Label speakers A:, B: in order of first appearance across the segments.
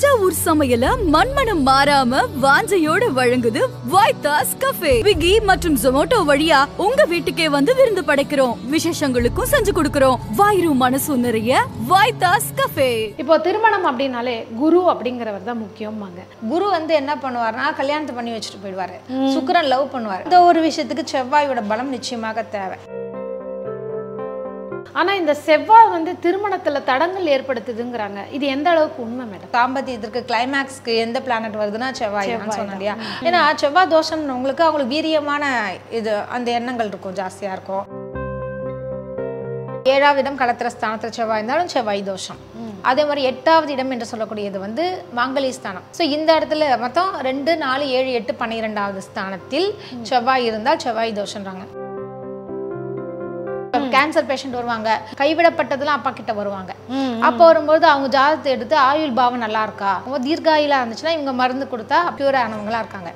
A: தஞ்சாவூர் சமையல மண்மனம் மாறாம வாஞ்சையோட வழங்குது வைத்தாஸ் கஃபே ஸ்விக்கி மற்றும் ஜொமோட்டோ வழியா உங்க வீட்டுக்கே வந்து விருந்து படைக்கிறோம் விசேஷங்களுக்கும் செஞ்சு கொடுக்கிறோம் வாயிரும் மனசும் நிறைய வைத்தாஸ் கஃபே
B: இப்போ திருமணம் அப்படின்னாலே குரு அப்படிங்கிறவர் தான் முக்கியமாங்க
C: குரு வந்து என்ன பண்ணுவார்னா கல்யாணத்தை பண்ணி வச்சுட்டு போயிடுவாரு சுக்கிரன் லவ் பண்ணுவார் இந்த ஒரு விஷயத்துக்கு செவ்வாயோட பலம் நிச்சயமாக தேவை
B: ஆனா இந்த செவ்வாய் வந்து திருமணத்துல தடங்கள் ஏற்படுத்துதுங்கிறாங்க இது எந்த அளவுக்கு உண்மை மேடம்
C: தாம்பத்தியத்திற்கு கிளைமேக்ஸ்க்கு எந்த பிளானட் வருதுன்னா செவ்வாய் தான் சொன்னேன் இல்லையா ஏன்னா செவ்வாய் தோஷம்ன்றவங்களுக்கு அவங்களுக்கு வீரியமான இது அந்த எண்ணங்கள் இருக்கும் ஜாஸ்தியா இருக்கும் ஏழாவது இடம் கலத்திர ஸ்தானத்தில் செவ்வாய் இருந்தாலும் செவ்வாய் தோஷம் அதே மாதிரி எட்டாவது இடம் என்று சொல்லக்கூடியது வந்து மாங்கலி ஸ்தானம் ஸோ இந்த இடத்துல மொத்தம் ரெண்டு நாலு ஏழு எட்டு பன்னிரெண்டாவது ஸ்தானத்தில் செவ்வாய் இருந்தால் செவ்வாய் தோஷன்றாங்க கேன்சர் பேஷண்ட் வருவாங்க கைவிடப்பட்டதெல்லாம் அப்பா கிட்ட வருவாங்க அப்போ வரும்போது அவங்க ஜாதகத்தை எடுத்து ஆயுள் பாவம் நல்லா இருக்கா அவங்க தீர்காயிலா இருந்துச்சுன்னா இவங்க மருந்து கொடுத்தா பியூர் ஆனவங்களா இருக்காங்க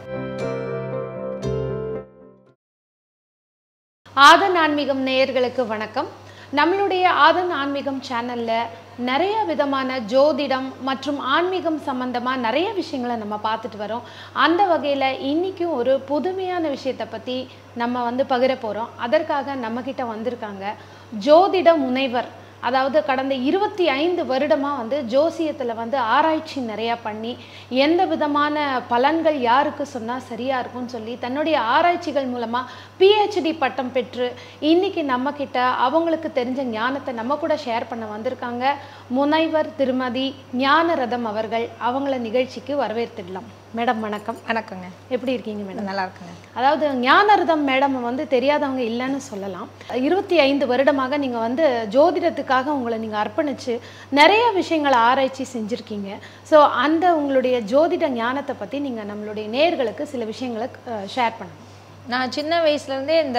B: ஆதன் ஆன்மீகம் நேயர்களுக்கு வணக்கம் நம்மளுடைய ஆதன் ஆன்மீகம் சேனல்ல நிறைய விதமான ஜோதிடம் மற்றும் ஆன்மீகம் சம்பந்தமா நிறைய விஷயங்களை நம்ம பார்த்துட்டு வரோம் அந்த வகையில் இன்னைக்கும் ஒரு புதுமையான விஷயத்தை பற்றி நம்ம வந்து பகிர போகிறோம் அதற்காக நம்மக்கிட்ட வந்திருக்காங்க ஜோதிட முனைவர் அதாவது கடந்த இருபத்தி ஐந்து வருடமாக வந்து ஜோசியத்தில் வந்து ஆராய்ச்சி நிறையா பண்ணி எந்த விதமான பலன்கள் யாருக்கு சொன்னால் சரியாக இருக்கும்னு சொல்லி தன்னுடைய ஆராய்ச்சிகள் மூலமாக பிஹெச்டி பட்டம் பெற்று இன்னைக்கு நம்மக்கிட்ட அவங்களுக்கு தெரிஞ்ச ஞானத்தை நம்ம கூட ஷேர் பண்ண வந்திருக்காங்க முனைவர் திருமதி ஞானரதம் அவர்கள் அவங்கள நிகழ்ச்சிக்கு வரவேற்றுடலாம் மேடம் வணக்கம்
C: வணக்கங்க
B: எப்படி இருக்கீங்க மேடம்
C: நல்லா இருக்குங்க
B: அதாவது ஞானரதம் மேடம் வந்து தெரியாதவங்க இல்லைன்னு சொல்லலாம் இருபத்தி ஐந்து வருடமாக நீங்கள் வந்து ஜோதிடத்துக்காக உங்களை நீங்கள் அர்ப்பணித்து நிறைய விஷயங்களை ஆராய்ச்சி செஞ்சுருக்கீங்க ஸோ அந்த உங்களுடைய ஜோதிட ஞானத்தை பற்றி நீங்கள் நம்மளுடைய நேர்களுக்கு சில விஷயங்களை ஷேர் பண்ணுங்க
C: நான் சின்ன வயசுல இருந்தே இந்த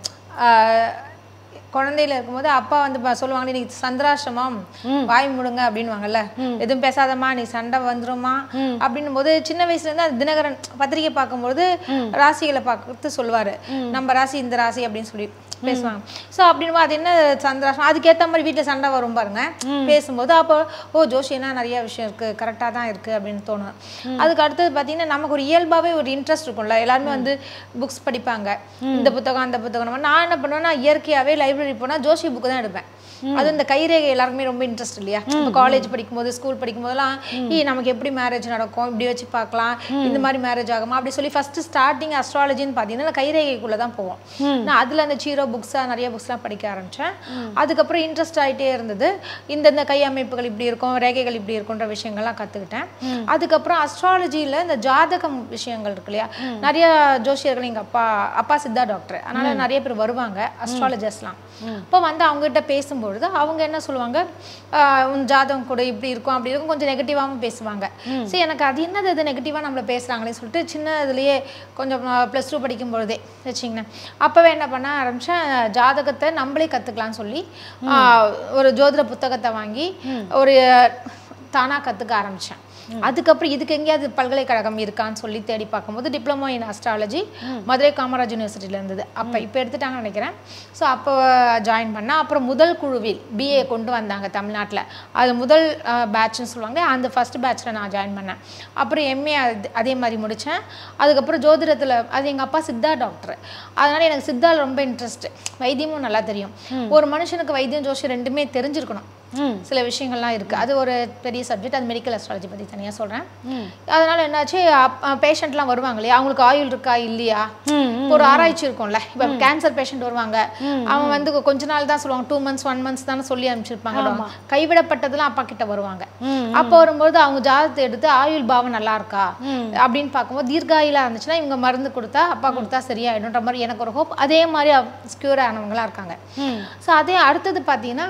C: ஆஹ், குழந்தையில இருக்கும்போது அப்பா வந்து ப- சொல்லுவாங்க நீ சந்திராசிரமம் வாய் முடுங்க அப்படின்னுவாங்கல்ல எதுவும் பேசாதம்மா நீ சண்டை வந்துருமா அப்படின்னும் போது சின்ன வயசுல இருந்து அது தினகரன் பத்திரிகை பார்க்கும்போது ராசிகளை பார்த்து சொல்லுவாரு நம்ம ராசி இந்த ராசி அப்படின்னு சொல்லி பேசுவாங்க ஸோ அப்படின்னு அது என்ன சந்திராசம் அதுக்கேற்ற மாதிரி வீட்டில் சண்டை வரும் பாருங்க பேசும்போது அப்போ ஓ ஜோஷினா நிறைய விஷயம் இருக்கு கரெக்டாக தான் இருக்கு அப்படின்னு தோணும் அதுக்கு அடுத்தது பார்த்தீங்கன்னா நமக்கு ஒரு இயல்பாகவே ஒரு இன்ட்ரெஸ்ட் இருக்கும்ல எல்லாருமே வந்து புக்ஸ் படிப்பாங்க இந்த புத்தகம் அந்த புத்தகம் நான் என்ன பண்ணுவேன்னா இயற்கையாகவே லைப்ரரி போனால் ஜோஷி புக்கு தான் எடுப்பேன் அது இந்த கைரேகை எல்லாருக்குமே ரொம்ப இன்ட்ரெஸ்ட் இல்லையா இப்போ காலேஜ் படிக்கும்போது ஸ்கூல் படிக்கும் போதெல்லாம் ஈ நமக்கு எப்படி மேரேஜ் நடக்கும் இப்படி வச்சு பார்க்கலாம் இந்த மாதிரி மேரேஜ் ஆகுமா அப்படி சொல்லி ஃபர்ஸ்ட் ஸ்டார்டிங் அஸ்ட்ராலஜின்னு பார்த்தீங்கன்னா நான் கைரேகைக்குள்ளே தான் போவோம் நான் அதில் அந்த சீரோ புக்ஸாக நிறைய புக்ஸ்லாம் படிக்க ஆரம்பித்தேன் அதுக்கப்புறம் இன்ட்ரெஸ்ட் ஆகிட்டே இருந்தது இந்தந்த கை அமைப்புகள் இப்படி இருக்கும் ரேகைகள் இப்படி இருக்குன்ற விஷயங்கள்லாம் கற்றுக்கிட்டேன் அதுக்கப்புறம் அஸ்ட்ராலஜியில் இந்த ஜாதகம் விஷயங்கள் இருக்கு இல்லையா நிறைய ஜோசியர்கள் எங்கள் அப்பா அப்பா சித்தா டாக்டர் அதனால நிறைய பேர் வருவாங்க அஸ்ட்ராலஜர்ஸ்லாம் இப்போ வந்து அவங்ககிட்ட பேசும்பொழுது அவங்க என்ன சொல்லுவாங்க ஆஹ் உன் ஜாதகம் கூட இப்படி இருக்கும் அப்படி இருக்கும் கொஞ்சம் நெகட்டிவாகவும் பேசுவாங்க சரி எனக்கு அது என்னது இது நெகட்டிவாக நம்மள பேசுகிறாங்களே சொல்லிட்டு சின்ன இதுலேயே கொஞ்சம் ப்ளஸ் டூ படிக்கும் பொழுதே வச்சிங்களேன் அப்போவே என்ன பண்ண ஆரம்பித்தேன் ஜாதகத்தை நம்மளே கற்றுக்கலாம்னு சொல்லி ஆஹ் ஒரு ஜோதிட புத்தகத்தை வாங்கி ஒரு தானாக கற்றுக்க ஆரம்பித்தேன் அதுக்கப்புறம் இதுக்கு எங்கேயாவது பல்கலைக்கழகம் இருக்கான்னு சொல்லி தேடி பார்க்கும்போது diploma in astrology Madurai Kamaraj யூனிவர்சிட்டியில் இருந்தது அப்போ இப்போ எடுத்துட்டாங்கன்னு நினைக்கிறேன் ஸோ அப்போ ஜாயின் பண்ணேன் அப்புறம் முதல் குழுவில் பிஏ கொண்டு வந்தாங்க தமிழ்நாட்டில் அது முதல் பேட்ச்னு சொல்லுவாங்க அந்த ஃபர்ஸ்ட் பேட்ச்சில் நான் ஜாயின் பண்ணேன் அப்புறம் எம்ஏ அதே மாதிரி முடித்தேன் அதுக்கப்புறம் ஜோதிடத்தில் அது எங்கள் அப்பா சித்தா டாக்டர் அதனால் எனக்கு சித்தாவில் ரொம்ப இன்ட்ரெஸ்ட் வைத்தியமும் நல்லா தெரியும் ஒரு மனுஷனுக்கு வைத்தியம் ஜோஷி ரெண்டுமே தெரிஞ்சிருக்கணும் சில விஷயங்கள்லாம் இருக்குது அது ஒரு பெரிய சப்ஜெக்ட் அது மெடிக்கல் அஸ்ட்ராலஜி பற்றி தனியாக சொல்கிறேன் அதனால் என்னாச்சு பேஷண்ட்லாம் வருவாங்க இல்லையா அவங்களுக்கு ஆயுள் இருக்கா இல்லையா இப்போ ஒரு ஆராய்ச்சி இருக்கும்ல இப்போ கேன்சர் பேஷண்ட் வருவாங்க அவன் வந்து கொஞ்ச நாள் தான் சொல்லுவாங்க டூ மந்த்ஸ் ஒன் மந்த்ஸ் தானே சொல்லி அனுப்பிச்சிருப்பாங்க கைவிடப்பட்டதெல்லாம் அப்பா கிட்ட வருவாங்க அப்போ வரும்போது அவங்க ஜாதகத்தை எடுத்து ஆயுள் பாவம் நல்லா இருக்கா அப்படின்னு பார்க்கும்போது தீர்காயிலா இருந்துச்சுன்னா இவங்க மருந்து கொடுத்தா அப்பா கொடுத்தா சரியாயிடும்ன்ற மாதிரி எனக்கு ஒரு ஹோப் அதே மாதிரி ஸ்க்யூர் ஆனவங்களா இருக்காங்க ஸோ அதே அடுத்தது பார்த்தீங்கன்னா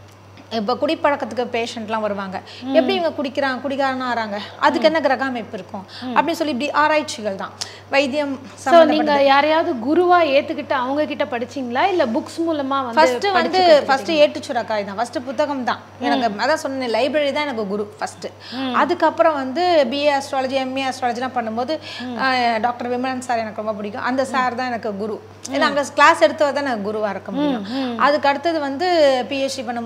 C: இப்போ குடிப்பழக்கத்துக்கு பேஷண்ட்லாம் வருவாங்க எப்படி இவங்க குடிக்கிறாங்க குடிகாரனா ஆறாங்க அதுக்கு என்ன கிரக அமைப்பு இருக்கும் அப்படின்னு சொல்லி இப்படி ஆராய்ச்சிகள் தான் வைத்தியம்
B: ஸோ நீங்க யாரையாவது குருவா ஏத்துக்கிட்டு அவங்க கிட்ட படிச்சீங்களா இல்ல புக்ஸ் மூலமா வந்து
C: ஃபர்ஸ்ட் வந்து ஃபர்ஸ்ட் ஏட்டு சுரக்காய் தான் ஃபர்ஸ்ட் புத்தகம் தான் எனக்கு அதான் சொன்னேன் லைப்ரரி தான் எனக்கு குரு ஃபர்ஸ்ட் அதுக்கப்புறம் வந்து பிஏ அஸ்ட்ராலஜி எம்ஏ அஸ்ட்ராலஜிலாம் பண்ணும்போது டாக்டர் விமலன் சார் எனக்கு ரொம்ப பிடிக்கும் அந்த சார் தான் எனக்கு குரு ஏன்னா அங்கே கிளாஸ் எடுத்தவர் தான் எனக்கு குருவா இருக்க முடியும் அதுக்கு அடுத்தது வந்து பிஹெச்டி பண்ணும்போது இப்படி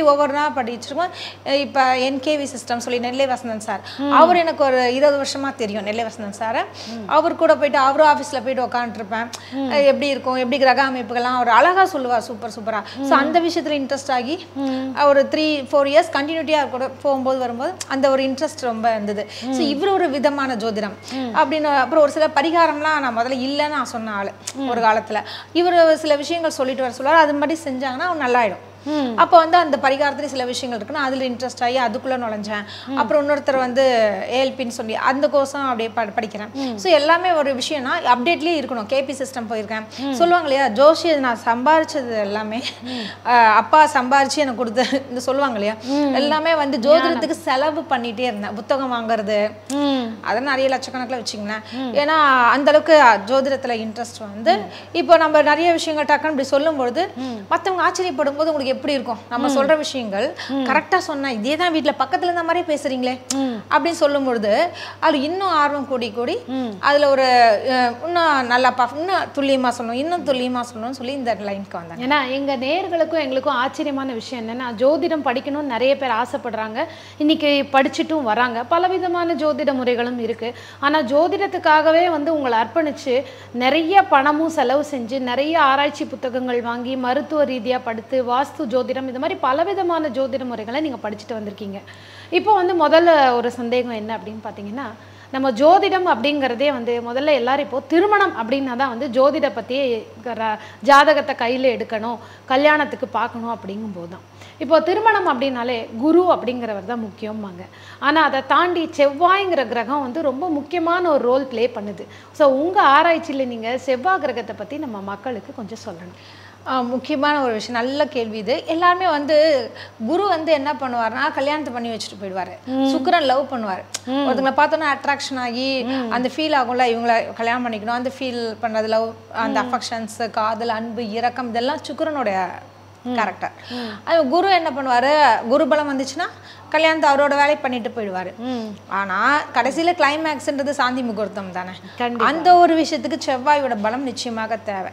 C: ஒவ்வொரு நாள் படிச்சிருக்கோம் இப்போ என்கேவி சிஸ்டம் சொல்லி நெல்லை வசந்தன் சார் அவர் எனக்கு ஒரு இருபது வருஷமா தெரியும் நெல்லை வசந்தன் சார் அவர் கூட போயிட்டு அவரும் ஆஃபீஸில் போயிட்டு உட்காந்துருப்பேன் எப்படி இருக்கும் எப்படி கிரக அமைப்புகள்லாம் அவர் அழகா சொல்லுவார் சூப்பர் சூப்பரா ஸோ அந்த விஷயத்துல இன்ட்ரெஸ்ட் ஆகி ஒரு த்ரீ ஃபோர் இயர்ஸ் கண்டினியூட்டியாக கூட போகும்போது வரும்போது அந்த ஒரு இன்ட்ரெஸ்ட் ரொம்ப இருந்தது ஸோ இவர் ஒரு விதமான ஜோதிடம் அப்படின்னு அப்புறம் ஒரு சில பரிகாரம்லாம் நான் முதல்ல இல்லைன்னு நான் சொன்ன ஆளு ஒரு காலத்துல இவர் சில விஷயங்கள் சொல்லிட்டு வர சொல்லுவார் அது மாதிரி செஞ்சாங்கன்னா அவன் நல்லாயிடும் அப்போ வந்து அந்த பரிகாரத்துல சில விஷயங்கள் இருக்குன்னா அதுல இன்ட்ரெஸ்ட் ஆகி அதுக்குள்ள நுழைஞ்சேன் அப்புறம் இன்னொருத்தர் வந்து ஏஎல்பின்னு சொல்லி அந்த கோர்ஸும் அப்படியே ப- படிக்கிறேன் ஸோ எல்லாமே ஒரு விஷயம்னா அப்டேட்லயே இருக்கணும் கேபி சிஸ்டம் போயிருக்கேன் சொல்லுவாங்க இல்லையா ஜோஷி நான் சம்பாரிச்சது எல்லாமே அஹ், அப்பா சம்பாரிச்சு எனக்கு கொடுத்த இந்த சொல்லுவாங்க இல்லையா எல்லாமே வந்து ஜோதிடத்துக்கு செலவு பண்ணிட்டே இருந்தேன் புத்தகம் வாங்குறது அதெல்லாம் நிறைய லட்சக்கணக்கில் வச்சுங்களேன் ஏன்னா அந்த அளவுக்கு ஜோதிடத்துல இன்ட்ரெஸ்ட் வந்து இப்போ நம்ம நிறைய விஷயங்கள் டக்குன்னு இப்படி சொல்லும்பொழுது மத்தவங்க ஆச்சரியப்படும் போது உங்களுக்கு எப்படி இருக்கும் நம்ம சொல்ற விஷயங்கள் கரெக்டா சொன்னா இதே தான் வீட்டுல பக்கத்துல இருந்த மாதிரியே பேசுறீங்களே அப்படின்னு சொல்லும் பொழுது அது இன்னும் ஆர்வம் கூடி கூடி அதுல ஒரு அஹ், இன்னும் நல்லா பா இன்னும் துல்லியமா சொல்லணும் இன்னும் துல்லியமா சொல்லணும்னு சொல்லி இந்த லைனுக்கு வந்தேன்
B: ஏன்னா எங்க நேயர்களுக்கும் எங்களுக்கும் ஆச்சரியமான விஷயம் என்னன்னா ஜோதிடம் படிக்கணும்னு நிறைய பேர் ஆசைப்படுறாங்க இன்னைக்கு படிச்சுட்டும் வராங்க பலவிதமான ஜோதிட முறைகளும் இருக்கு ஆனா ஜோதிடத்துக்காகவே வந்து உங்களை அர்ப்பணிச்சு நிறைய பணமும் செலவு செஞ்சு நிறைய ஆராய்ச்சி புத்தகங்கள் வாங்கி மருத்துவ ரீதியா படுத்து வாஸ்து ஜோதிடம் இது மாதிரி பலவிதமான ஜோதிட முறைகளை நீங்க படிச்சுட்டு வந்திருக்கீங்க இப்போ வந்து முதல்ல ஒரு சந்தேகம் என்ன அப்படின்னு பார்த்தீங்கன்னா நம்ம ஜோதிடம் அப்படிங்கிறதே வந்து முதல்ல எல்லாரும் இப்போ திருமணம் அப்படின்னா தான் வந்து ஜோதிட பற்றியே ர- ஜாதகத்தை கையில் எடுக்கணும் கல்யாணத்துக்கு பார்க்கணும் அப்படிங்கும்போது தான் இப்போ திருமணம் அப்படின்னாலே குரு அப்படிங்கிறவர் தான் முக்கியமாங்க ஆனால் அதை தாண்டி செவ்வாய்ங்கிற கிரகம் வந்து ரொம்ப முக்கியமான ஒரு ரோல் ப்ளே பண்ணுது ஸோ உங்கள் ஆராய்ச்சியில் நீங்கள் செவ்வாய் கிரகத்தை பற்றி நம்ம மக்களுக்கு கொஞ்சம் சொல்லணும்
C: ஆஹ் முக்கியமான ஒரு விஷயம் நல்ல கேள்வி இது எல்லாருமே வந்து குரு வந்து என்ன பண்ணுவார்னா கல்யாணத்தை பண்ணி வச்சுட்டு போயிடுவாரு சுக்கிரன் லவ் பண்ணுவார் ஒருத்தங்களை பார்த்தோன்னா அட்ராக்ஷன் ஆகி அந்த ஃபீல் ஆகும்ல இவங்கள கல்யாணம் பண்ணிக்கணும் அந்த ஃபீல் பண்றது லவ் அந்த அஃபெக்ஷன்ஸ் காதல் அன்பு இரக்கம் இதெல்லாம் சுக்கிரனுடைய கேரக்டர் அது குரு என்ன பண்ணுவாரு குரு பலம் வந்துச்சுன்னா கல்யாணத்தை அவரோட வேலையை பண்ணிட்டு போயிடுவாரு ஆனா கடைசியில கிளைமேக்ஸ்ன்றது சாந்தி முகூர்த்தம் தானே அந்த ஒரு விஷயத்துக்கு செவ்வாயோட பலம் நிச்சயமாக தேவை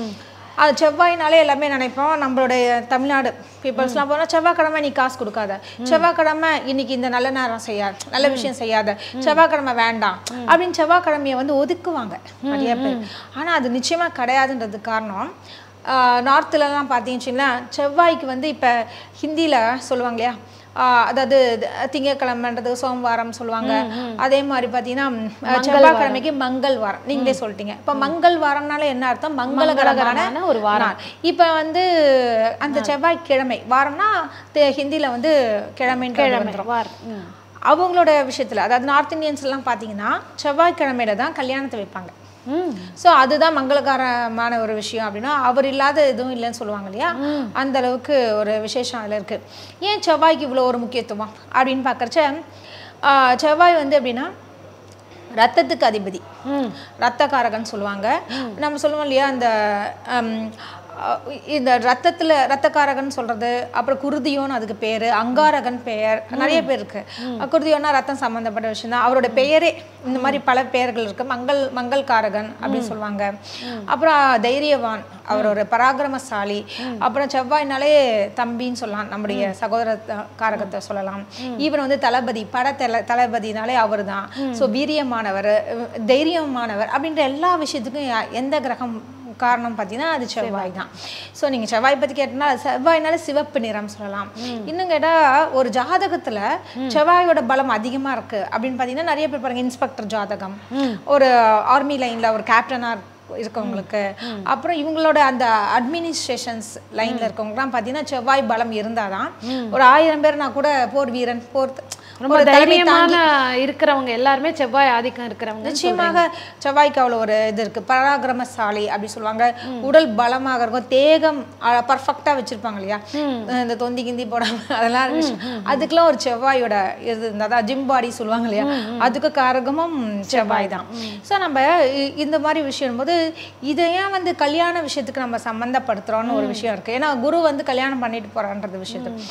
C: அது செவ்வாய்னாலே எல்லாமே நினைப்போம் நம்மளுடைய தமிழ்நாடு பீப்புள்ஸ்லாம் போனால் செவ்வாய்க்கிழமை நீ காசு கொடுக்காத செவ்வாய்க்கிழமை இன்னைக்கு இந்த நல்ல நேரம் செய்யாத நல்ல விஷயம் செய்யாத செவ்வாய்க்கிழமை வேண்டாம் அப்படின்னு செவ்வாய்க்கிழமையை வந்து ஒதுக்குவாங்க நிறைய பேர் ஆனா அது நிச்சயமா கிடையாதுன்றது காரணம் நார்த்துலலாம் பார்த்தீங்கன்னா செவ்வாய்க்கு வந்து இப்போ ஹிந்தியில் சொல்லுவாங்க இல்லையா ஆஹ் அதாவது த- திங்கட்கிழமைன்றது சோமவாரம் சொல்லுவாங்க அதே மாதிரி பார்த்தீங்கன்னா ம், செவ்வாய்க்கிழமைக்கு மங்கள் வாரம் நீங்களே சொல்லிட்டீங்க இப்போ மங்கள் வாரம்னால என்ன அர்த்தம் மங்களகரமான
B: மங்களகரமான ஒரு வாரம்.
C: இப்போ வந்து அந்த செவ்வாய்க்கிழமை வாரம்னா தெ- ஹிந்தில வந்து கிழமைன்னு
B: கிழமை
C: வந்துரும்.
B: வார் ம்.
C: அவங்களோட விஷயத்துல அதாவது நார்த் இந்தியன்ஸ் எல்லாம் பார்த்தீங்கன்னா செவ்வாய்க்கிழமையில தான் கல்யாணத்தை வைப்பாங்க
B: ம்
C: ஸோ அதுதான் மங்களகரமான ஒரு விஷயம் அப்படின்னா அவர் இல்லாத எதுவும் இல்லைன்னு சொல்லுவாங்க இல்லையா அந்த அளவுக்கு ஒரு விசேஷம் அதில் இருக்கு ஏன் செவ்வாய்க்கு இவ்வளோ ஒரு முக்கியத்துவம் அப்படின்னு பார்க்கறச்ச ஆஹ், செவ்வாய் வந்து எப்படின்னா ரத்தத்துக்கு அதிபதி ரத்தக்காரகன் சொல்லுவாங்க நம்ம சொல்லுவோம் இல்லையா அந்த ஹம், அஹ், இந்த ரத்தத்துல ரத்தக்காரகன் சொல்றது அப்புறம் குருதியோன்னு அதுக்கு பேரு அங்காரகன் பெயர் நிறைய பேர் இருக்கு குருதியோன்னா ரத்தம் சம்பந்தப்பட்ட விஷயம் தான் அவரோட பெயரே இந்த மாதிரி பல பெயர்கள் இருக்கு மங்கள் மங்கள்காரகன் அப்படின்னு சொல்லுவாங்க அப்புறம் தைரியவான் அவர் ஒரு பராக்கிரமசாலி அப்புறம் செவ்வாய்னாலே தம்பின்னு சொல்லலாம் நம்முடைய சகோதர த- காரகத்தை சொல்லலாம் ஈவன் வந்து தளபதி பட தல தளபதினாலே அவர் தான் ஸோ வீரியமானவர் அஹ் தைரியமானவர் அப்படின்ற எல்லா விஷயத்துக்கும் யா- எந்த கிரகம் காரணம் பார்த்தீங்கன்னா அது செவ்வாய் தான் ஸோ நீங்கள் செவ்வாய் பற்றி கேட்டோம்னா அது செவ்வாய்னால சிவப்பு நிறம் சொல்லலாம் இன்னும் கேட்டால் ஒரு ஜாதகத்தில் செவ்வாயோட பலம் அதிகமாக இருக்கு அப்படின்னு பார்த்தீங்கன்னா நிறைய பேர் பாருங்க இன்ஸ்பெக்டர் ஜாதகம் ஒரு ஆர்மி லைனில் ஒரு கேப்டனாக இருக்கவங்களுக்கு அப்புறம் இவங்களோட அந்த அட்மினிஸ்ட்ரேஷன்ஸ் லைன்ல இருக்கவங்கலாம் பார்த்தீங்கன்னா செவ்வாய் பலம் இருந்தாதான் ஒரு ஆயிரம் பேர்னா கூட போர் வீரன் போர்
B: ரொம்ப
C: ஒரு தலைமை
B: தைரியமான இருக்கிறவங்க எல்லாருமே செவ்வாய் ஆதிக்கம் இருக்கிறவங்க
C: நிச்சயமாக செவ்வாய்க்கு அவ்வளோ ஒரு இது இருக்கு பராக்கிரமசாலி அப்படி சொல்லுவாங்க உடல் பலமாக இருக்கும் தேகம் பர்ஃபெக்டாக வச்சிருப்பாங்க இல்லையா இந்த தொந்தி கிந்தி போடாம அதெல்லாம் இருந்துச்சு அதுக்கெல்லாம் ஒரு செவ்வாயோட இது இருந்தால் தான் ஜிம் பாடி சொல்லுவாங்க இல்லையா அதுக்கு காரகமும் செவ்வாய் தான் ஸோ நம்ம இ- இந்த மாதிரி விஷயம் போது இதை ஏன் வந்து கல்யாண விஷயத்துக்கு நம்ம சம்மந்தப்படுத்துறோம்னு ஒரு விஷயம் இருக்கு ஏன்னா குரு வந்து கல்யாணம் பண்ணிட்டு போறான்றது விஷயத்துக்கு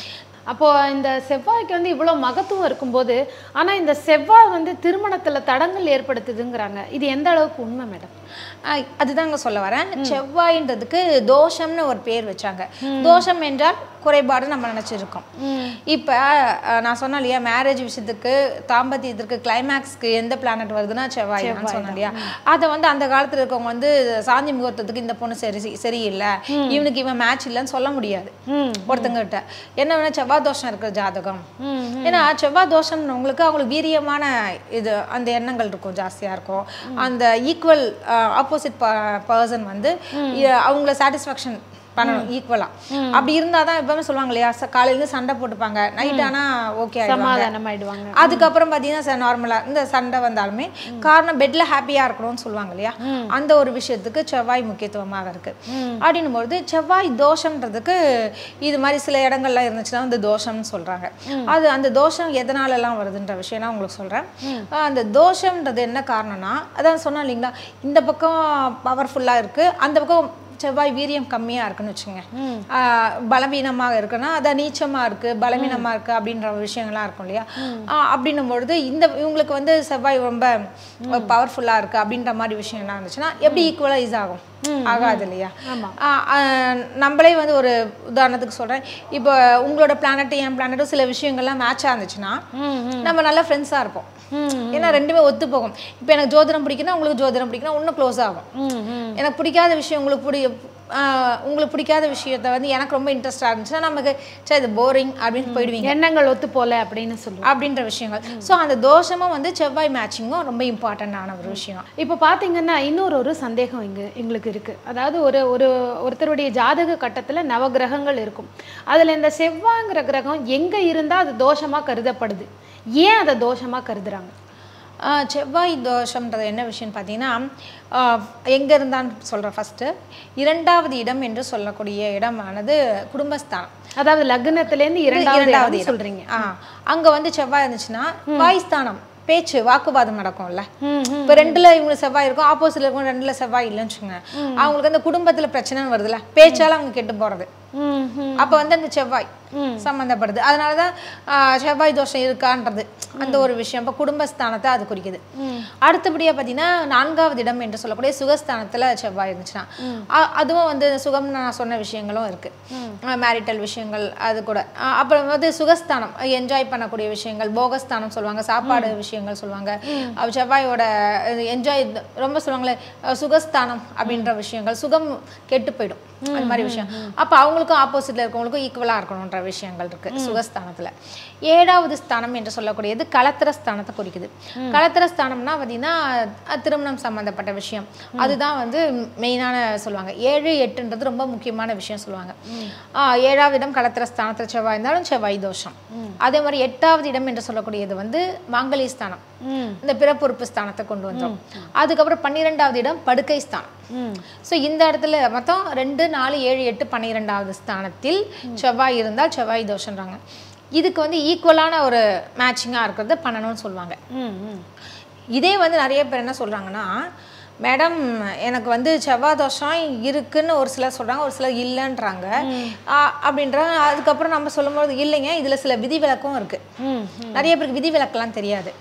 B: அப்போ இந்த செவ்வாய்க்கு வந்து இவ்வளோ மகத்துவம் இருக்கும்போது ஆனா இந்த செவ்வாய் வந்து திருமணத்துல தடங்கள் ஏற்படுத்துதுங்கிறாங்க இது எந்த அளவுக்கு உண்மை மேடம்
C: ஆஹ் அதுதாங்க சொல்ல வரேன் செவ்வாயின்றதுக்கு தோஷம்னு ஒரு பேர் வச்சாங்க தோஷம் என்றால் குறைபாடு நம்ம நினைச்சிருக்கோம் இப்போ நான் சொன்னேன் இல்லையா மேரேஜ் விஷயத்துக்கு தாம்பத்தியத்திற்கு கிளைமேக்ஸ்க்கு எந்த பிளானட் வருதுன்னா செவ்வாய் நான் சொன்னேன் இல்லையா அதை வந்து அந்த காலத்துல இருக்கவங்க வந்து சாந்தி முகூர்த்தத்துக்கு இந்த பொண்ணு சரி சரியில்லை இவனுக்கு இவன் மேட்ச் இல்லைன்னு சொல்ல முடியாது ஒருத்தங்கிட்ட என்ன வேணா செவ்வாய் தோஷம் இருக்கிற ஜாதகம் ஏன்னா செவ்வாய் தோஷம் உங்களுக்கு அவங்களுக்கு வீரியமான இது அந்த எண்ணங்கள் இருக்கும் ஜாஸ்தியா இருக்கும் அந்த ஈக்குவல் ஆப்போசிட் பர்சன் வந்து இ- அவங்கள சாட்டிஸ்ஃபேக்ஷன் பண்ணணும் ஈக்குவலா அப்படி இருந்தாதான் எப்பவுமே சொல்லுவாங்க இல்லையா ச- காலையில இருந்து சண்டை போட்டுப்பாங்க நைட் ஆனா ஓகே
B: சமாதானம் ஆயிடுவாங்க
C: அதுக்கப்புறம் பார்த்தீங்கன்னா நார்மலாக இந்த சண்டை வந்தாலுமே காரணம் பெட்ல ஹாப்பியாக இருக்கணும்னு சொல்லுவாங்க இல்லையா அந்த ஒரு விஷயத்துக்கு செவ்வாய் முக்கியத்துவமாக இருக்கு அப்படின்னும் பொழுது செவ்வாய் தோஷம்ன்றதுக்கு இது மாதிரி சில இடங்கள்லாம் இருந்துச்சுன்னா வந்து தோஷம்னு சொல்றாங்க அது அந்த தோஷம் எதனாலலாம் வருதுன்ற விஷயம்லாம் உங்களுக்கு சொல்றேன் ஆஹ் அந்த தோஷம்ன்றது என்ன காரணம்னா அதான் சொன்னேன் இல்லைங்களா இந்த பக்கம் பவர்ஃபுல்லாக இருக்கு அந்த பக்கம் செவ்வாய் வீரியம் கம்மியாக இருக்குன்னு வச்சுங்க பலவீனமாக இருக்குன்னா அதான் நீச்சமாக இருக்கு பலவீனமாக இருக்கு அப்படின்ற ஒரு விஷயங்கள்லாம் இருக்கும் இல்லையா ஆஹ் அப்படின்னும் பொழுது இந்த இவங்களுக்கு வந்து செவ்வாய் ரொம்ப பவர்ஃபுல்லாக இருக்கு அப்படின்ற மாதிரி விஷயம்லாம் இருந்துச்சுன்னா எப்படி ஈக்குவலைஸ் ஆகும் ஆகாது இல்லையா ஆஹ் ஆஹ் நம்மளே வந்து ஒரு உதாரணத்துக்கு சொல்றேன் இப்போ உங்களோட பிளானட் என் பிளானட்டும் சில விஷயங்கள்லாம் மேட்சாக இருந்துச்சுன்னா நம்ம நல்ல ஃப்ரெண்ட்ஸாக இருப்போம் ஏன்னா ரெண்டுமே ஒத்து போகும் இப்போ எனக்கு ஜோதிடம் பிடிக்குன்னா உங்களுக்கு ஜோதிடம் பிடிக்குன்னா இன்னும் க்ளோஸ் ஆகும் எனக்கு பிடிக்காத விஷயம் உங்களுக்கு பிடி ஆஹ் உங்களுக்கு பிடிக்காத விஷயத்த வந்து எனக்கு ரொம்ப இன்ட்ரெஸ்டாக இருந்துச்சுன்னா நமக்கு சரி இது போரிங் அப்படின்னு போயிடுவீங்க
B: எண்ணங்கள் ஒத்து போல அப்படின்னு சொல்லுவோம்
C: அப்படின்ற விஷயங்கள் ஸோ அந்த தோஷமும் வந்து செவ்வாய் மேட்சிங்கும் ரொம்ப இம்பார்ட்டண்டான ஒரு விஷயம்
B: இப்போ பார்த்தீங்கன்னா இன்னொரு ஒரு சந்தேகம் இங்க எங்களுக்கு இருக்கு அதாவது ஒரு ஒரு ஒருத்தருடைய ஜாதக கட்டத்துல நவகிரகங்கள் இருக்கும் அதுல இந்த செவ்வாய்ங்கிற கிரகம் எங்க இருந்தா அது தோஷமா கருதப்படுது ஏன் அதை தோஷமா கருதுறாங்க
C: ஆஹ் செவ்வாய் தோஷம்ன்றது என்ன விஷயம்னு பார்த்தீங்கன்னா ஆஹ் எங்க இருந்தான்னு சொல்கிறேன் ஃபர்ஸ்ட் இரண்டாவது இடம் என்று சொல்லக்கூடிய இடமானது குடும்பஸ்தானம்
B: அதாவது லக்னத்திலேருந்து இரண்டாவது
C: இரண்டாவது
B: இடம்
C: இடம்
B: சொல்றீங்க
C: ஆ அங்க வந்து செவ்வாய் இருந்துச்சுன்னா வாய்ஸ்தானம் பேச்சு வாக்குவாதம் நடக்கும்ல இப்போ ரெண்டுல இவங்க செவ்வாய் இருக்கும் ஆப்போசிட்ல இருக்கும் ரெண்டுல செவ்வாய் இல்லைன்னு வச்சுக்கோங்க அவங்களுக்கு அந்த குடும்பத்துல பிரச்சனைன்னு வருதுல்ல பேச்சால அவங்க கெட்டு போறது
B: ம், ம்.
C: அப்ப வந்து அந்த செவ்வாய் சம்மந்தப்படுது அதனாலதான் ஆ, செவ்வாய் தோஷம் இருக்கான்றது அந்த ஒரு விஷயம் இப்போ குடும்பஸ்தானத்தை அது குறிக்குது அடுத்தபடியா பார்த்தீங்கன்னா நான்காவது இடம் என்று சொல்லக்கூடிய சுகஸ்தானத்துல செவ்வாய் இருந்துச்சுன்னா அ- அதுவும் வந்து சுகம் நான் சொன்ன விஷயங்களும் இருக்கு மேரிட்டல் விஷயங்கள் அது கூட அ, அப்புறம் வந்து சுகஸ்தானம் என்ஜாய் பண்ணக்கூடிய விஷயங்கள் போகஸ்தானம் சொல்லுவாங்க சாப்பாடு விஷயங்கள் சொல்லுவாங்க அப்ப செவ்வாயோட என்ஜாய் ரொம்ப சொல்லுவாங்களே அ, சுகஸ்தானம் அப்படின்ற விஷயங்கள் சுகம் கெட்டு போயிடும் அந்த மாதிரி விஷயம் அப்ப அவங்களுக்கும் ஆப்போசிட்ல இருக்கவங்களுக்கும் ஈக்குவலா இருக்கணுன்ற விஷயங்கள் இருக்கு சுகஸ்தானத்துல ஏழாவது ஸ்தானம் என்று சொல்லக்கூடியது கலத்திர ஸ்தானத்தை குறிக்குது கலத்திர ஸ்தானம்னா பார்த்தீங்கன்னா அஹ், திருமணம் சம்பந்தப்பட்ட விஷயம் அதுதான் வந்து மெயினான சொல்லுவாங்க ஏழு எட்டுன்றது ரொம்ப முக்கியமான விஷயம் சொல்லுவாங்க ஆஹ், ஏழாவது இடம் கலத்திர ஸ்தானத்தில் செவ்வாய் இருந்தாலும் செவ்வாய் தோஷம் அதே மாதிரி எட்டாவது இடம் என்று சொல்லக்கூடியது வந்து மாங்கலி ஸ்தானம் இந்த பிறப்புறுப்பு ஸ்தானத்தை கொண்டு வந்தோம் அதுக்கப்புறம் பன்னிரெண்டாவது இடம் படுக்கை ஸ்தானம் ஸோ இந்த இடத்துல மொத்தம் ரெண்டு நாலு ஏழு எட்டு பன்னிரெண்டாவது ஸ்தானத்தில் செவ்வாய் இருந்தால் செவ்வாய் தோஷன்றாங்க இதுக்கு வந்து ஈக்குவலான ஒரு மேட்சிங்காக இருக்கிறது பண்ணணும்னு சொல்லுவாங்க
B: ம், ம்.
C: இதே வந்து நிறைய பேர் என்ன சொல்றாங்கன்னா மேடம் எனக்கு வந்து செவ்வாய் தோஷம் இருக்குன்னு ஒரு சிலர் சொல்றாங்க ஒரு சிலர் இல்லைன்றாங்க ஆ, அப்படின்றாங்க அதுக்கப்புறம் நம்ம சொல்லும்போது இல்லைங்க இதுல சில விதிவிலக்கும் இருக்கு
B: ம்,
C: நிறைய பேருக்கு விதிவிலக்கெல்லாம் தெரியாது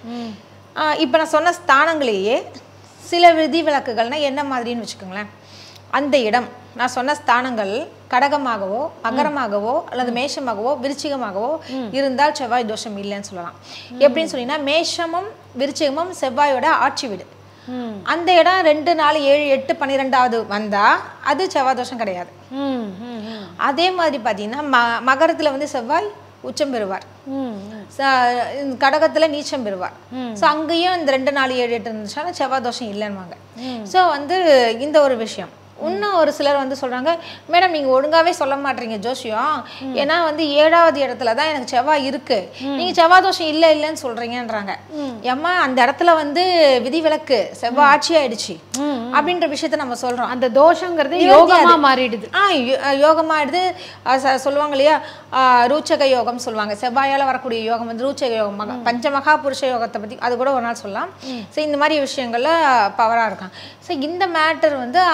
C: ஆ, இப்போ நான் சொன்ன ஸ்தானங்களையே சில விதிவிலக்குகள்னா என்ன மாதிரின்னு வச்சுக்கோங்களேன் அந்த இடம் நான் சொன்ன ஸ்தானங்கள் கடகமாகவோ மகரமாகவோ அல்லது மேஷமாகவோ விருச்சிகமாகவோ இருந்தால் செவ்வாய் தோஷம் இல்லைன்னு சொல்லலாம் எப்படின்னு சொன்னீங்கன்னா மேஷமும் விருச்சிகமும் செவ்வாயோட ஆட்சி வீடு
B: ம்.
C: அந்த இடம் ரெண்டு நாலு ஏழு எட்டு பன்னிரெண்டாவது வந்தா அது செவ்வாய் தோஷம் கிடையாது
B: ம், ம், ம்.
C: அதே மாதிரி பார்த்தீங்கன்னா ம மகரத்துல வந்து செவ்வாய் உச்சம் பெறுவார்
B: ம்,
C: ச- இந்த கடகத்துல நீச்சம் பெறுவார் ஸோ அங்கேயும் இந்த ரெண்டு நாலு ஏழு எட்டு இருந்துச்சுன்னா செவ்வாய் தோஷம் இல்லைன்னுவாங்க ஸோ வந்து இந்த ஒரு விஷயம் இன்னும் ஒரு சிலர் வந்து சொல்றாங்க மேடம் நீங்க ஒழுங்காவே சொல்ல மாட்டீங்க ஜோசியம் ஏன்னா வந்து ஏழாவது இடத்துல தான் எனக்கு செவ்வாய் இருக்கு நீங்க செவ்வாய் தோஷம் இல்ல இல்லைன்னு சொல்றீங்கன்றாங்க ஏம்மா அந்த இடத்துல வந்து விதிவிலக்கு செவ்வாய் ஆட்சி ஆயிடுச்சு அப்படின்ற விஷயத்த நம்ம சொல்றோம்
B: அந்த தோஷங்கிறது
C: நிவர்த்தி
B: யோகமா
C: அது.
B: மாறிடுது
C: ஆ யோ- அஹ் யோகமாயிடுது அஹ் ச- சொல்லுவாங்க இல்லையா ஆஹ் ரூச்சக யோகம் சொல்லுவாங்க செவ்வாயால வரக்கூடிய யோகம் வந்து ரூச்சக யோகம் மகா பஞ்சமகா புருஷ யோகத்தை பத்தி அது கூட ஒரு நாள் சொல்லலாம் ஸோ இந்த மாதிரி விஷயங்கள்ல பவரா இருக்காங்க ஸோ இந்த மேட்டர் வந்து அ- அவங்களுக்கு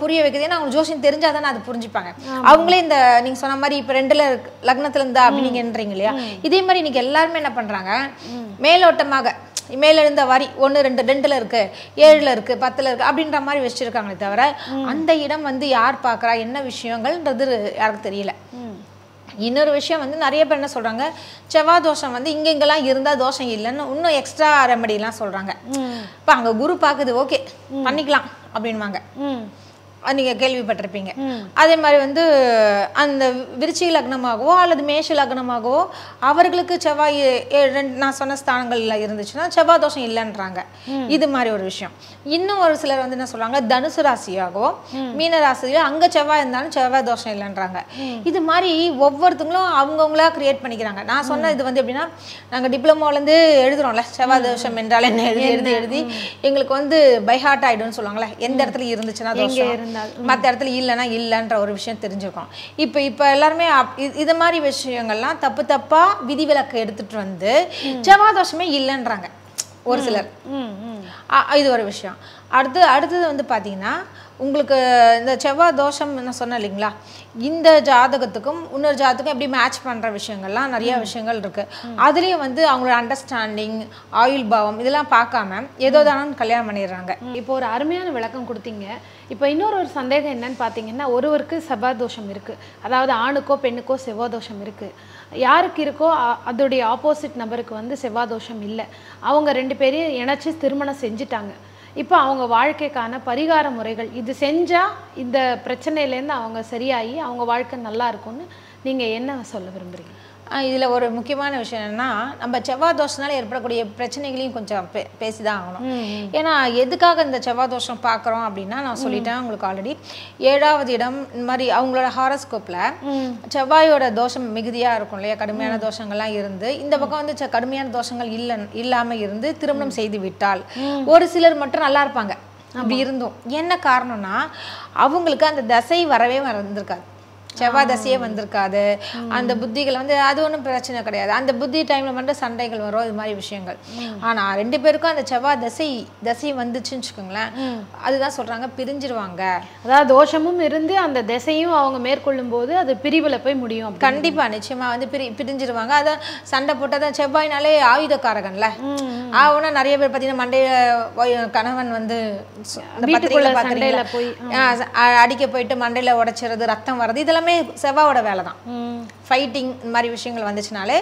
C: புரிய வைக்குது ஏன்னா அவங்க ஜோசியம் தெரிஞ்சால் தானே அது புரிஞ்சுப்பாங்க அவங்களே இந்த நீங்க சொன்ன மாதிரி இப்போ ரெண்டுல இருக்கு லக்னத்துல இருந்தா அப்படி நீங்க என்றீங்க இல்லையா இதே மாதிரி இன்னைக்கு எல்லாருமே என்ன பண்றாங்க மேலோட்டமாக மேல இருந்த வரி ஒன்று ரெண்டு ரெண்டுல இருக்கு ஏழுல இருக்கு பத்துல இருக்கு அப்படின்ற மாதிரி வச்சிருக்காங்களே தவிர அந்த இடம் வந்து யார் பார்க்கறா என்ன விஷயங்கள்ன்றது யாருக்கு தெரியல இன்னொரு விஷயம் வந்து நிறைய பேர் என்ன சொல்றாங்க செவ்வாய் தோஷம் வந்து இங்க இங்கெல்லாம் இருந்தா தோஷம் இல்லைன்னு இன்னும் எக்ஸ்ட்ரா ரெமடிலாம் சொல்றாங்க இப்போ அங்க குரு பார்க்குது ஓகே பண்ணிக்கலாம் அப்படின்வாங்க
B: ம்
C: அது நீங்க கேள்விப்பட்டிருப்பீங்க அதே மாதிரி வந்து அந்த விருச்சிக லக்னமாகவோ அல்லது மேஷ லக்னமாகவோ அவர்களுக்கு செவ்வாய் ஏ- ரெண்டு நான் சொன்ன ஸ்தானங்கள்ல இருந்துச்சுன்னா செவ்வாய் தோஷம் இல்லைன்றாங்க இது மாதிரி ஒரு விஷயம் இன்னும் ஒரு சிலர் வந்து என்ன சொல்றாங்க தனுசு ராசியாகவோ மீன ராசியோ அங்க செவ்வாய் இருந்தாலும் செவ்வாய் தோஷம் இல்லைன்றாங்க இது மாதிரி ஒவ்வொருத்தங்களும் அவங்கவுங்களா கிரியேட் பண்ணிக்கிறாங்க நான் சொன்ன இது வந்து எப்படின்னா நாங்க டிப்ளமோல இருந்து எழுதுறோம்ல செவ்வாய் தோஷம் என்றால் என்ன எழுதி எழுதி எழுதி எங்களுக்கு வந்து பைஹார்ட் ஆயிடும்னு சொல்லுவாங்கல்ல எந்த இடத்துல இருந்துச்சுன்னா தோஷம் மற்ற இடத்துல இல்லைன்னா இல்லைன்ற ஒரு விஷயம் தெரிஞ்சுக்கணும் இப்போ இப்போ எல்லாருமே அப்- இது- இது மாதிரி விஷயங்கள்லாம் தப்பு தப்பா விதிவிலக்கு எடுத்துட்டு வந்து செவ்வாய் தோஷமே இல்லைன்றாங்க ஒரு சிலர்
B: ம் ம்
C: அ- இது ஒரு விஷயம் அடுத்து அடுத்தது வந்து பார்த்தீங்கன்னா உங்களுக்கு இந்த செவ்வாய் தோஷம் நான் சொன்னேன் இல்லைங்களா இந்த ஜாதகத்துக்கும் இன்னொரு ஜாதகத்துக்கும் எப்படி மேட்ச் பண்ணுற விஷயங்கள்லாம் நிறைய விஷயங்கள் இருக்கு அதுலேயும் வந்து அவங்களோட அண்டர்ஸ்டாண்டிங் ஆயுள் பாவம் இதெல்லாம் பார்க்காம ஏதோ தானு கல்யாணம் பண்ணிடுறாங்க
B: இப்போ ஒரு அருமையான விளக்கம் கொடுத்தீங்க இப்போ இன்னொரு ஒரு சந்தேகம் என்னன்னு பார்த்தீங்கன்னா ஒருவருக்கு செவ்வாதோஷம் இருக்குது அதாவது ஆணுக்கோ பெண்ணுக்கோ செவ்வாதோஷம் இருக்குது யாருக்கு இருக்கோ அ- அதோடைய ஆப்போசிட் நபருக்கு வந்து செவ்வாதோஷம் இல்லை அவங்க ரெண்டு பேரையும் இணைச்சு திருமணம் செஞ்சுட்டாங்க இப்போ அவங்க வாழ்க்கைக்கான பரிகார முறைகள் இது செஞ்சால் இந்த பிரச்சனையிலேருந்து அவங்க சரியாகி அவங்க வாழ்க்கை நல்லா இருக்கும்னு நீங்கள் என்ன சொல்ல விரும்புறீங்க
C: ஆஹ் இதுல ஒரு முக்கியமான விஷயம் என்னன்னா நம்ம செவ்வாய் தோஷனால ஏற்படக்கூடிய பிரச்சனைகளையும் கொஞ்சம் பே பேசிதான் ஆகணும் ஏன்னா எதுக்காக இந்த செவ்வாய் தோஷம் பார்க்குறோம் அப்படின்னா நான் சொல்லிட்டேன் உங்களுக்கு ஆல்ரெடி ஏழாவது இடம் இந்த மாதிரி அவங்களோட ஹாரஸ்கோப்ல செவ்வாயோட தோஷம் மிகுதியா இருக்கும் இல்லையா கடுமையான தோஷங்கள்லாம் இருந்து இந்த பக்கம் வந்து செ- கடுமையான தோஷங்கள் இல்ல இல்லாம இருந்து திருமணம் செய்து விட்டால் ஒரு சிலர் மட்டும் நல்லா இருப்பாங்க அப்படி இருந்தும் என்ன காரணம்னா அவங்களுக்கு அந்த தசை வரவே வந்திருக்காது செவ்வாய் தசையே வந்திருக்காது அந்த புத்திகள் வந்து அது ஒன்றும் பிரச்சனை கிடையாது அந்த புத்தி டைம்ல மட்டும் சண்டைகள் வரும் இது மாதிரி விஷயங்கள் ஆனா ரெண்டு பேருக்கும் அந்த செவ்வாய் தசை தசை வந்துச்சுன்னு வச்சுக்கோங்களேன் அதுதான் சொல்றாங்க பிரிஞ்சிருவாங்க
B: அதாவது தோஷமும் இருந்து அந்த திசையும் அவங்க மேற்கொள்ளும் போது அது பிரிவில் போய் முடியும் அப்படி
C: கண்டிப்பா நிச்சயமா வந்து பிரி பிரிஞ்சிருவாங்க அதான் சண்டை போட்டதான் செவ்வாய்னாலே ஆயுதக்காரகன்ல ஆகுனா நிறைய பேர் பார்த்தீங்கன்னா மண்டையில ஒய்- கணவன் வந்து சு- இந்த
B: வீட்டுக்குள்ள
C: பத்திரிகையில
B: சண்டையில
C: பார்த்திருக்கீங்களா?
B: போய்,
C: ஆ, ச- அ- அடிக்க போயிட்டு மண்டையில உடைச்சிறது ரத்தம் வர்றது இதெல்லாமே செவ்வாயோட வேலை தான்
B: ம்
C: ஃபைட்டிங் இந்த மாதிரி விஷயங்கள் வந்துச்சுனாலே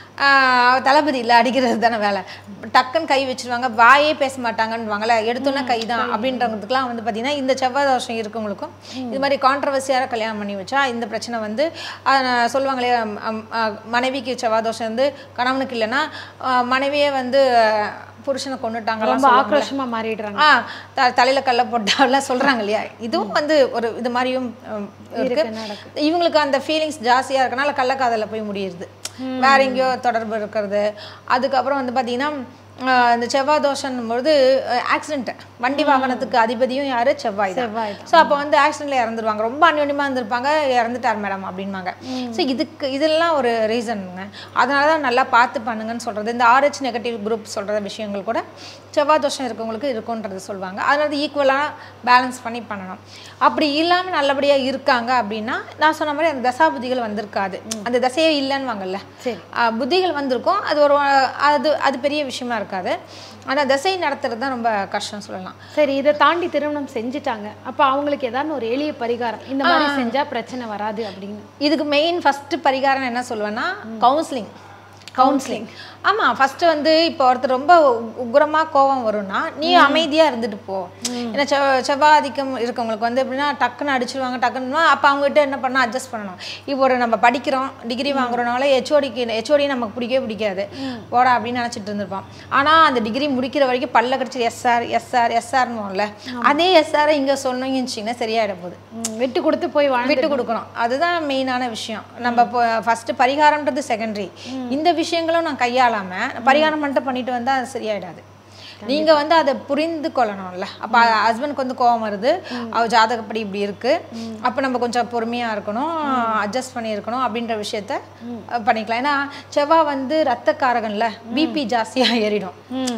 C: ஆஹ் தளபதி இல்லை அடிக்கிறது தானே வேலை டக்குன்னு கை வச்சிருவாங்க வாயே பேச மாட்டாங்கன்னுவாங்கல்ல எடுத்தோன்னே கை தான் அப்படின்றவங்களுக்குலாம் வந்து பார்த்தீங்கன்னா இந்த செவ்வாய் தோஷம் இருக்கவங்களுக்கும் இது மாதிரி கான்ட்ரவர்சியாக கல்யாணம் பண்ணி வச்சா இந்த பிரச்சனை வந்து ஆஹ் நான் சொல்லுவாங்களே அம், அம், ஆஹ் மனைவிக்கு செவ்வாய் தோஷம் வந்து கணவனுக்கு இல்லைன்னா ஆஹ் மனைவியே வந்து ஆஹ் புருஷனை கொண்டுட்டாங்கலாம்
B: ரொம்ப ஆக்ரோஷமா மாறிடுறாங்க
C: ஆ த தலையில கல்ல போட்டாலாம் சொல்றாங்க இல்லையா இதுவும் வந்து ஒரு இது மாதிரியும் உம், இருக்கு
B: இருக்கு,
C: இவங்களுக்கு அந்த ஃபீலிங்ஸ் ஜாஸ்தியா இருக்கனால கள்ளக்காதல போய் முடியுது வேற எங்கேயோ தொடர்பு இருக்கிறது அதுக்கப்புறம் வந்து பாத்தீங்கன்னா ஆஹ், இந்த செவ்வாய் தோஷம் பொழுது ஆக்சிடென்ட் வண்டி வாகனத்துக்கு அதிபதியும் யாரு செவ்வாய் தான்
B: செவ்வாய்
C: ஸோ அப்போ வந்து ஆக்சிடென்ட்ல இறந்துருவாங்க ரொம்ப அந்யோன்யமா இருந்திருப்பாங்க இறந்துட்டார் மேடம் அப்படின்பாங்க ஸோ இதுக்கு இதெல்லாம் ஒரு ரீசனுங்க அதனால தான் நல்லா பார்த்து பண்ணுங்கன்னு சொல்றது இந்த ஆர்ஹெச் நெகட்டிவ் குரூப் சொல்ற விஷயங்கள் கூட செவ்வாய் தோஷம் இருக்கவங்களுக்கு இருக்குன்றது சொல்லுவாங்க அதனால ஈக்குவலாக பேலன்ஸ் பண்ணி பண்ணணும் அப்படி இல்லாமல் நல்லபடியாக இருக்காங்க அப்படின்னா நான் சொன்ன மாதிரி அந்த தசாபுதிகள் வந்திருக்காது அந்த தசையே இல்லைன்னுவாங்கல்ல
B: சரி.
C: ஆஹ் புத்திகள் வந்திருக்கும் அது ஒரு அது அது பெரிய விஷயமா இருக்காது ஆனால் தசை நடத்துறது தான் ரொம்ப கஷ்டம் சொல்லலாம்
B: சரி இதை தாண்டி திருமணம் செஞ்சுட்டாங்க அப்ப அவங்களுக்கு ஏதாவது ஒரு எளிய பரிகாரம் இந்த மாதிரி செஞ்சா பிரச்சனை வராது அப்படின்னு
C: இதுக்கு மெயின் ஃபர்ஸ்ட் பரிகாரம் என்ன சொல்லுவேன்னா கவுன்சிலிங் கவுன்சிலிங் ஆமா ஃபர்ஸ்ட் வந்து இப்போ ஒருத்தர் ரொம்ப உ- உக்கிரமா கோவம் வரும்னா நீ அமைதியா இருந்துட்டு போ ஏன்னா செவ் செவ்வாய் ஆதிக்கம் இருக்கவங்களுக்கு வந்து எப்படின்னா டக்குன்னு அடிச்சிருவாங்க டக்குன்னு அப்போ அவங்ககிட்ட என்ன பண்ணா அட்ஜஸ்ட் பண்ணணும் இப்போ ஒரு நம்ம படிக்கிறோம் டிகிரி வாங்குறோனால ஹெச்ஓடிக்கு ஹெச்ஓடி நமக்கு பிடிக்கவே பிடிக்காது போடா அப்படின்னு நினச்சிட்டு இருந்திருப்பான் ஆனா அந்த டிகிரி முடிக்கிற வரைக்கும் பல்ல கடிச்சு எஸ்ஆர் எஸ்ஆர் எஸ்ஆர்னுவோம்ல அதே எஸ்ஆரை இங்க சொன்னீங்கன்னு வச்சுக்கோங்க சரியாயிட போகுது
B: ம், விட்டு கொடுத்து போய் வாழ்ந்து
C: விட்டு கொடுக்கணும் அதுதான் மெயினான விஷயம் நம்ம இப்போ ஃபர்ஸ்ட் பரிகாரம்ன்றது செகண்டரி இந்த விஷயங்களும் நான் கையாளாம பரிகாரம் மட்டும் பண்ணிட்டு வந்தா அது சரியாயிடாது நீங்க வந்து அதை புரிந்து கொள்ளணும்ல அப்ப ஹஸ்பண்ட்க்கு வந்து கோவம் வருது அவ ஜாதகப்படி இப்படி இருக்கு அப்ப நம்ம கொஞ்சம் பொறுமையா இருக்கணும் அட்ஜஸ்ட் பண்ணி இருக்கணும் அப்படின்ற விஷயத்த அஹ், பண்ணிக்கலாம் ஏன்னா செவ்வாய் வந்து ரத்தக்காரகன்ல பிபி ஜாஸ்தியா ஏறிடும்
B: ம்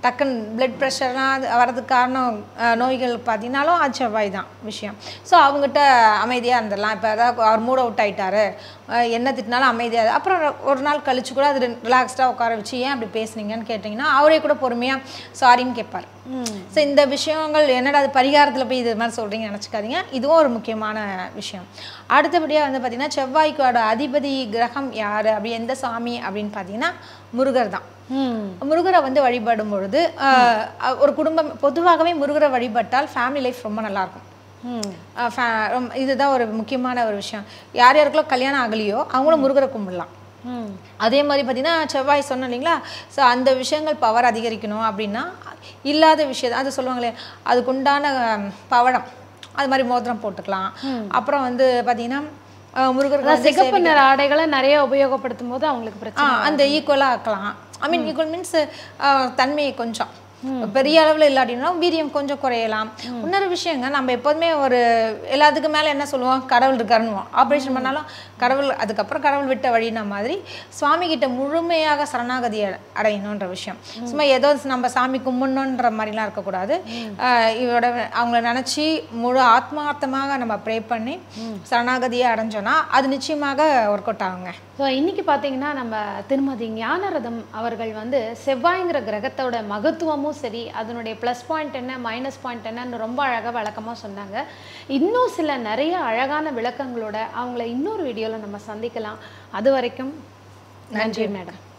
C: டக்குன்னு பிளட் ப்ரெஷர்லாம் வரதுக்கு காரணம் அஹ், நோய்கள் பார்த்தீங்கன்னாலும் அது செவ்வாய் தான் விஷயம் ஸோ அவங்ககிட்ட அமைதியாக இருந்துடலாம் இப்போ ஏதாவது அவர் மூட் அவுட் ஆயிட்டாரு அஹ், என்ன திட்டினாலும் அமைதியாக அப்புறம் ஒரு நாள் கழிச்சு கூட அது ரிலாக்ஸ்டாக உட்கார வச்சு ஏன் அப்படி பேசுனீங்கன்னு கேட்டிங்கன்னா அவரே கூட பொறுமையாக சாரின்னு கேட்பார் ஸோ இந்த விஷயங்கள் என்னடா அது பரிகாரத்தில் போய் இது மாதிரி சொல்கிறீங்க நினச்சிக்காதீங்க இதுவும் ஒரு முக்கியமான விஷயம் அடுத்தபடியாக வந்து பார்த்திங்கன்னா செவ்வாய்க்கோட அதிபதி கிரகம் யார் அப்படி எந்த சாமி அப்படின்னு பார்த்தீங்கன்னா முருகர் தான்
B: ம்
C: முருகரை வந்து வழிபடும் பொழுது ஆஹ், ஒரு குடும்பம் பொதுவாகவே முருகரை வழிபட்டால் ஃபேமிலி லைஃப் ரொம்ப நல்லாயிருக்கும்
B: ம்
C: ஆஹ் fa- ரொம்ப- இதுதான் ஒரு முக்கியமான ஒரு விஷயம் யார் யாருக்கெல்லாம் கல்யாணம் ஆகலையோ அவங்களும் முருகரை கும்பிடலாம்
B: ம்
C: அதே மாதிரி பார்த்தீங்கன்னா செவ்வாய் சொன்னோம் இல்லைங்களா ஸோ அந்த விஷயங்கள் பவர் அதிகரிக்கணும் அப்படின்னா இல்லாத விஷயம் அது சொல்லுவாங்களே அதுக்குண்டான ஹம், பவழம் அது மாதிரி மோதிரம் போட்டுக்கலாம் அப்புறம் வந்து பார்த்தீங்கன்னா ஆஹ் முருகருக்கு
B: அதான்
C: வந்து
B: சிகப்பு நிற ஆடைகளை நிறைய உபயோகப்படுத்தும் போது அவங்களுக்கு
C: ஆ
B: பிரச்சனை
C: அந்த ஈக்குவலாக ஆக்கலாம் ஐ மீன் ஈக்குவல் மீன்ஸ் தன்மையை கொஞ்சம் பெரிய அளவில் இல்லாட்டினாலும் வீரியம் கொஞ்சம் குறையலாம் இன்னொரு விஷயங்க நம்ம எப்போதுமே ஒரு எல்லாத்துக்கு மேலே என்ன சொல்லுவோம் கடவுள் இருக்காருன்னுவோம் ஆப்ரேஷன் பண்ணாலும் கடவுள் அதுக்கப்புறம் கடவுள் விட்ட வழின மாதிரி சுவாமி கிட்ட முழுமையாக சரணாகதி அட- அடையணுன்ற விஷயம் சும்மா ஏதோ நம்ம சாமி கும்பிடணுன்ற மாதிரிலாம் இருக்கக்கூடாது ஆஹ் இவரோட அவங்கள நினச்சி முழு ஆத்மார்த்தமாக நம்ம ப்ரே பண்ணி சரணாகதியை அடைஞ்சோன்னா அது நிச்சயமாக ஒர்க் அவுட் ஆகுங்க
B: ஸோ இன்னைக்கு பார்த்தீங்கன்னா நம்ம திருமதி ஞானரதம் அவர்கள் வந்து செவ்வாய்ங்கிற கிரகத்தோட மகத்துவமும் சரி அதனுடைய ப்ளஸ் பாயிண்ட் என்ன மைனஸ் பாயிண்ட் என்னன்னு ரொம்ப அழகாக விளக்கமாக சொன்னாங்க இன்னும் சில நிறைய அழகான விளக்கங்களோட அவங்கள இன்னொரு வீடியோவில் நம்ம சந்திக்கலாம் அது வரைக்கும் நன்றி மேடம்